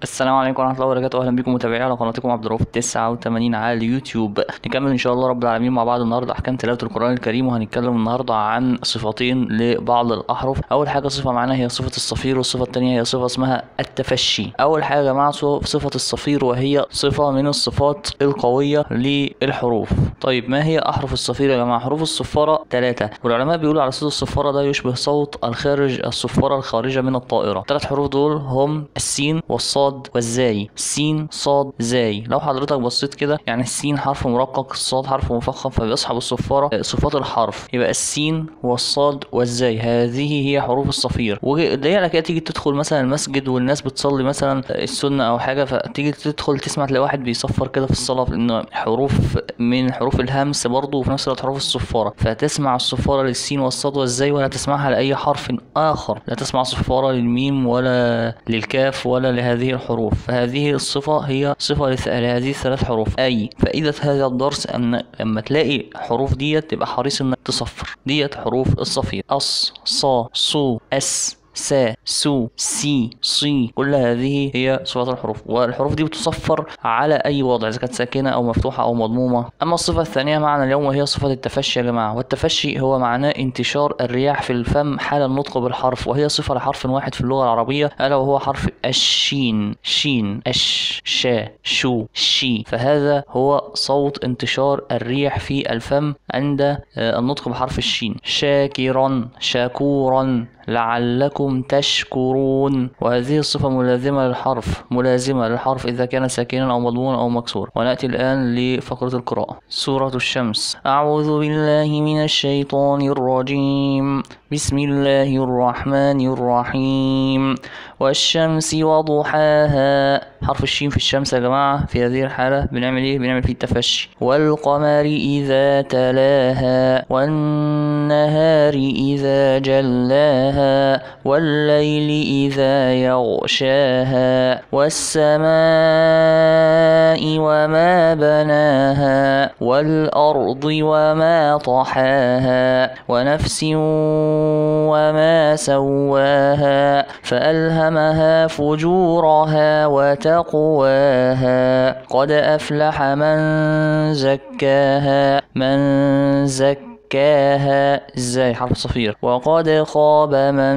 السلام عليكم ورحمة الله وبركاته أهلا بكم متابعي على قناتكم عبد الرؤوف 89 على اليوتيوب نكمل إن شاء الله رب العالمين مع بعض النهاردة أحكام تلاوة القرآن الكريم وهنتكلم النهاردة عن صفتين لبعض الأحرف أول حاجة صفة معانا هي صفة الصفير والصفة التانية هي صفة اسمها التفشي أول حاجة يا جماعة صفة الصفير وهي صفة من الصفات القوية للحروف طيب ما هي أحرف الصفير يا جماعة حروف الصفارة ثلاثة والعلماء بيقولوا على صوت الصفارة ده يشبه صوت الخارج الصفارة الخارجة من الطائرة ثلاث حروف دول هم السين والصاد والزاي سين صاد زاي لو حضرتك بصيت كده يعني السين حرف مرقق الصاد حرف مفخم فبيصحب الصفارة صفات الحرف يبقى السين والصاد والزاي هذه هي حروف الصفير ودايما كده تيجي تدخل مثلا المسجد والناس بتصلي مثلا السنة أو حاجة فتيجي تدخل تسمع تلاقي واحد بيصفر كده في الصلاة لأنه حروف من حروف الهمس برضه وفي نفس الوقت حروف الصفارة فتسمع الصفارة للسين والصاد والزاي ولا تسمعها لأي حرف آخر لا تسمع صفارة للميم ولا للكاف ولا لهذه الحروف فهذه الصفة هي صفة لهذه الثلاث حروف أي فائدة هذا الدرس أن لما تلاقي حروف ديت تبقى حريص إنك تصفر ديت حروف الصفير أص صا صو أس سا سو سي صي كل هذه هي صفات الحروف والحروف دي بتصفر على اي وضع اذا كانت ساكنه او مفتوحه او مضمومه اما الصفه الثانيه معنا اليوم وهي صفه التفشي يا جماعه والتفشي هو معناه انتشار الرياح في الفم حال النطق بالحرف وهي صفه لحرف واحد في اللغه العربيه الا وهو حرف الشين شين اش شا شو شي فهذا هو صوت انتشار الريح في الفم عند النطق بحرف الشين شاكرا شاكورا لعلكم تشكرون وهذه الصفة ملازمة للحرف ملازمة للحرف إذا كان ساكنا أو مضمونا أو مكسور ونأتي الآن لفقرة القراءة سورة الشمس أعوذ بالله من الشيطان الرجيم بسم الله الرحمن الرحيم والشمس وضحاها حرف الشين في الشمس يا جماعة في هذه الحالة بنعمل ايه بنعمل فيه التفشي والقمر إذا تلاها والنهار إذا جلاها والليل إذا يغشاها والسماء وما بناها والأرض وما طحاها ونفس وما سواها فألهمها فجورها وتقواها قد أفلح من زكاها من زكاها زكاها ازاي حرف صفير وقد خاب من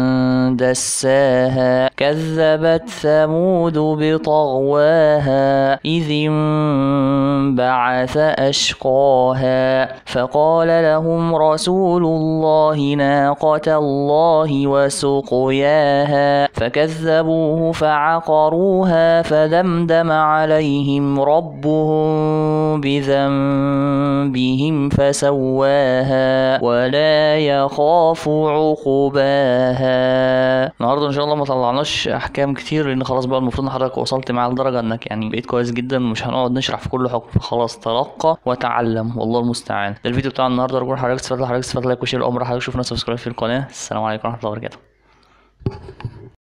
دساها كذبت ثمود بطغواها إذ انبعث أشقاها فقال لهم رسول الله ناقة الله وسقياها فكذبوه فعقروها فدمدم عليهم ربهم بذنبهم فسواها ولا يخاف عقباها النهارده ان شاء الله ما طلعناش احكام كتير لان خلاص بقى المفروض ان حضرتك وصلت معايا لدرجه انك يعني بقيت كويس جدا ومش هنقعد نشرح في كل حكم خلاص تلقى وتعلم والله المستعان ده الفيديو بتاع النهارده ارجو حضرتك تستفاد حضرتك تستفاد لايك وشير الامر حضرتك شوف نفسك سبسكرايب في القناه السلام عليكم ورحمه الله وبركاته